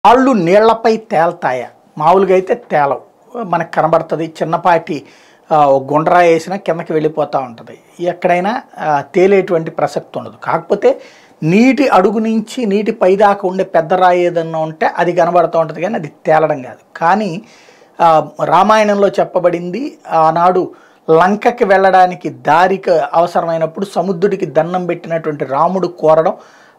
కాళ్ళు నీళ్లపై తేల్తాయా మామూలుగా అయితే తేలవు మనకు కనబడుతుంది చిన్నపాటి ఆ, ఒక గుండ్రా వేసినా కిందకి వెళ్ళిపోతూ ఉంటుంది ఎక్కడైనా ఆ, తేలేటువంటి ప్రసక్తి ఉండదు కాకపోతే నీటి అడుగు నుంచి నీటి పైదాకా ఉండే పెద్ద రాయి ఏదన్నా ఉంటే అది కనబడుతూ ఉంటుంది కానీ అది తేలడం కాదు కానీ ఆ, రామాయణంలో చెప్పబడింది ఆనాడు లంకకి వెళ్ళడానికి దారికి అవసరమైనప్పుడు సముద్రుడికి దండం పెట్టినటువంటి రాముడు కోరడం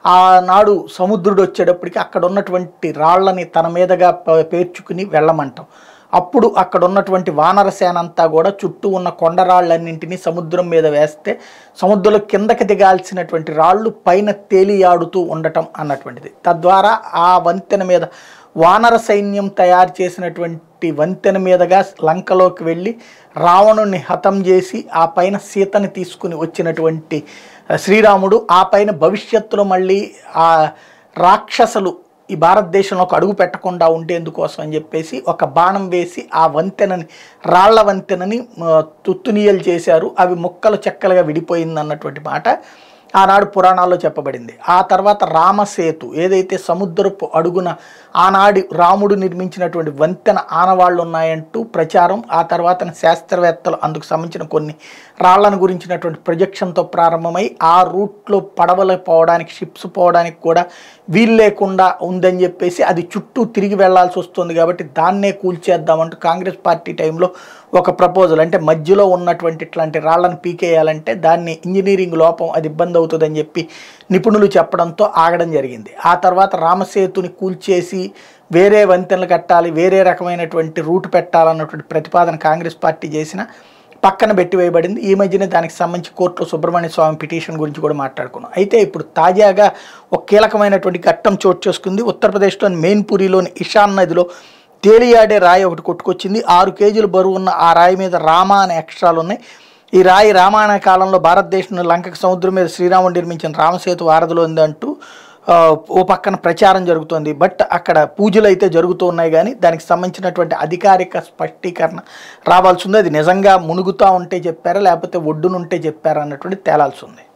ఆనాడు సముద్రుడు వచ్చేటప్పటికి అక్కడ ఉన్నటువంటి రాళ్ళని తన మీదగా ప- పేర్చుకుని వెళ్ళమంటాం అప్పుడు అక్కడ ఉన్నటువంటి వానర సేన అంతా కూడా చుట్టూ ఉన్న కొండరాళ్ళన్నింటినీ సముద్రం మీద వేస్తే సముద్రంలో కిందకి దిగాల్సినటువంటి రాళ్ళు పైన తేలియాడుతూ ఉండటం అన్నటువంటిది తద్వారా ఆ వంతెన మీద వానర సైన్యం తయారు చేసినటువంటి వంతెన మీదుగా లంకలోకి వెళ్ళి రావణుని హతం చేసి ఆ పైన సీతని తీసుకుని వచ్చినటువంటి శ్రీరాముడు ఆ పైన భవిష్యత్తులో మళ్ళీ ఆ రాక్షసులు ఈ భారతదేశంలోకి అడుగు పెట్టకుండా ఉండేందుకోసం అని చెప్పేసి ఒక బాణం వేసి ఆ వంతెనని రాళ్ల వంతెనని ఆ, తుత్తునీయలు చేశారు అవి ముక్కలు చెక్కలుగా విడిపోయింది అన్నటువంటి మాట ఆనాడు పురాణాల్లో చెప్పబడింది ఆ తర్వాత రామసేతు ఏదైతే సముద్రపు అడుగున ఆనాడు రాముడు నిర్మించినటువంటి వంతెన ఆనవాళ్ళు ఉన్నాయంటూ ప్రచారం ఆ తర్వాత శాస్త్రవేత్తలు అందుకు సంబంధించిన కొన్ని రాళ్లను గురించినటువంటి ప్రొజెక్షన్తో ప్రారంభమై ఆ రూట్లో పడవలు పోవడానికి షిప్స్ పోవడానికి కూడా వీలు లేకుండా ఉందని చెప్పేసి అది చుట్టూ తిరిగి వెళ్లాల్సి వస్తుంది కాబట్టి దాన్నే కూల్చేద్దామంటూ కాంగ్రెస్ పార్టీ టైంలో ఒక ప్రపోజల్ అంటే మధ్యలో ఉన్నటువంటి ఇట్లాంటి రాళ్లను పీకేయాలంటే దాన్ని ఇంజనీరింగ్ లోపం అది ఇబ్బంది అవుతుందని చెప్పి నిపుణులు చెప్పడంతో ఆగడం జరిగింది ఆ తర్వాత రామసేతుని కూల్చేసి వేరే వంతెనలు కట్టాలి వేరే రకమైనటువంటి రూట్ పెట్టాలన్నటువంటి ప్రతిపాదన కాంగ్రెస్ పార్టీ చేసిన పక్కన పెట్టి వేయబడింది ఈ మధ్యనే దానికి సంబంధించి కోర్టులో సుబ్రహ్మణ్య స్వామి పిటిషన్ గురించి కూడా మాట్లాడుకున్నాం అయితే ఇప్పుడు తాజాగా ఒక కీలకమైనటువంటి ఘట్టం చోటు చేసుకుంది ఉత్తరప్రదేశ్లోని మెయిన్పూరిలోని ఇషాన్ నదిలో తేలియాడే రాయి ఒకటి కొట్టుకొచ్చింది ఆరు కేజీలు బరువు ఉన్న ఆ రాయి మీద రామ అనే అక్షరాలు ఉన్నాయి ఈ రాయి రామాయణ కాలంలో భారతదేశం లంకకు సముద్రం మీద శ్రీరాముడు నిర్మించిన రామసేతు వారధిలో ఉందంటూ ఆ, ఓ పక్కన ప్రచారం జరుగుతోంది బట్ అక్కడ పూజలు అయితే జరుగుతూ ఉన్నాయి కానీ దానికి సంబంధించినటువంటి అధికారిక స్పష్టీకరణ రావాల్సి ఉంది అది నిజంగా మునుగుతూ ఉంటే చెప్పారా లేకపోతే ఒడ్డునుంటే చెప్పారా అన్నటువంటి తేలాల్సి ఉంది